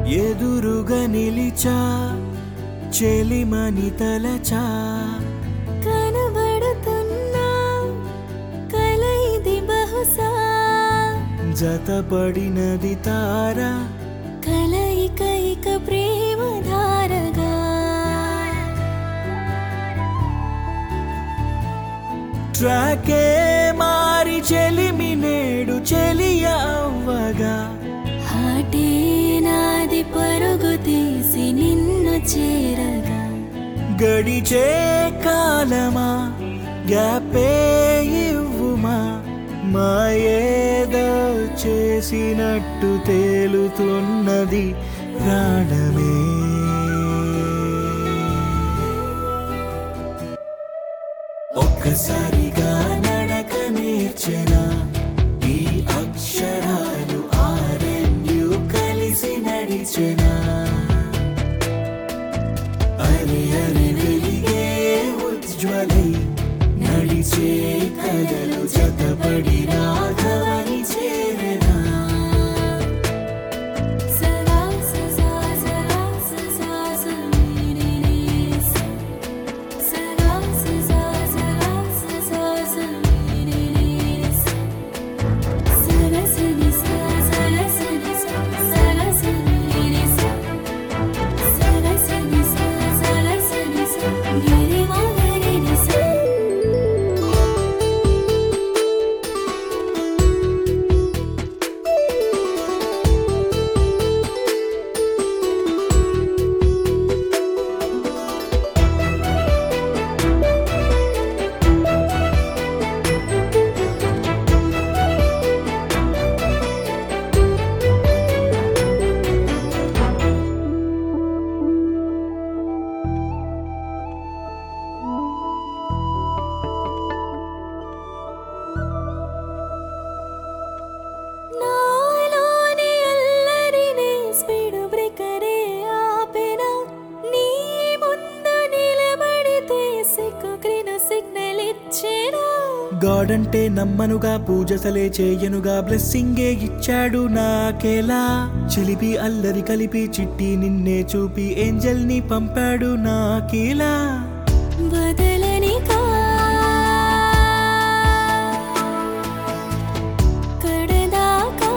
ఎదురుగా నిలిచా చెలిమని తలచా కనబడుతున్నా కల ఇది బహుశా జతపడినది తారా కలయిక ఇక ప్రేమ ధారగా ట్రాకే మారి చెలిమి నేడు చెలియ అవ్వగా హాటే నాది పరుగు తీసి నిన్ను చేరగా గడిచే కాలమా గ్యాపే ఇవ్వుమా మాయేదో చేసినట్టు తేలుతున్నది ప్రాణమే ఒక్కసారిగా నడక నేర్చెనా ఈ అక్షరాలు ఆరెండు కలిసి నడిచెనా అరే అరే వెలిగే ఉజ్వలై నడిచే కథలు జతపడి రాఘవని చేరనా సగా సగా సగా సగా సగా సగా సగా సగా సగా సగా సని సగా సని సగా సని సగా సని సగా సని గిరి మగరి నిసా నాలోని అల్లరినే స్పీడ్ బ్రేకరే ఆపెనా నీ ముందు నిలబడితే సిక్కుక్రిన సిగ్నల్ ఇచ్చేనా గాడ్ అంటే నమ్మనుగా పూజసలే చేయనుగా బ్లెస్సింగే ఇచ్చాడు నాకెలా చిలిపి అల్లరి కలిపి చిట్టి నిన్నే చూపి ఏంజల్ ని పంపాడు నాకిలా బదలని కా కడదాకా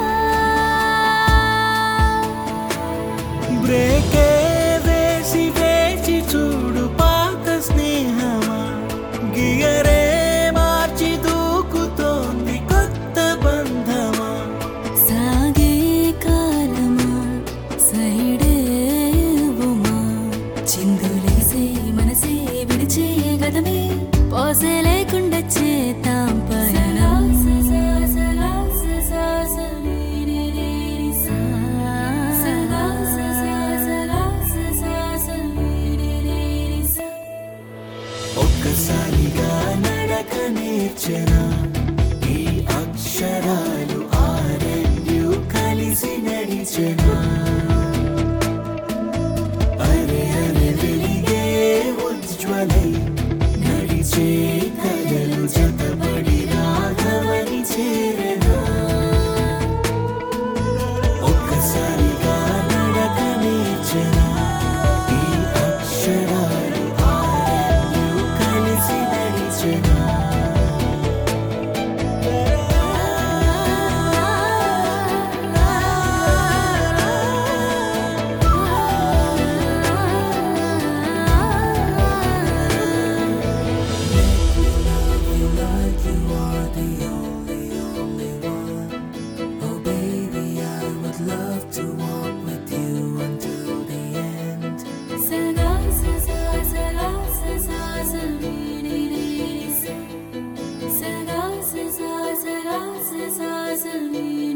బ్రేకే వేసి వేచి చూడు పాత స్నేహమా గియరే మార్చి దూకుతోంది కొత్త బంధమా సాగే కాలమా సైడే ఉమా చిందులేసే మనసే విడిచే గతమే పోసే లేకుండా చేతాం పయనం ఒక్కసారిగా నడక నేర్చెనా ఈ అక్షరాలు ఆరెండు కలిసి నడిచెనా అరే అరే వెలిగే ఉజ్వలై నడిచే కథలు జతపడి రాఘవని చేరనా ఒక్కసారిగా నడక నేర్చెనా ఈ అక్షరాలు ఆరెండు కలిసి నడిచెనా Sa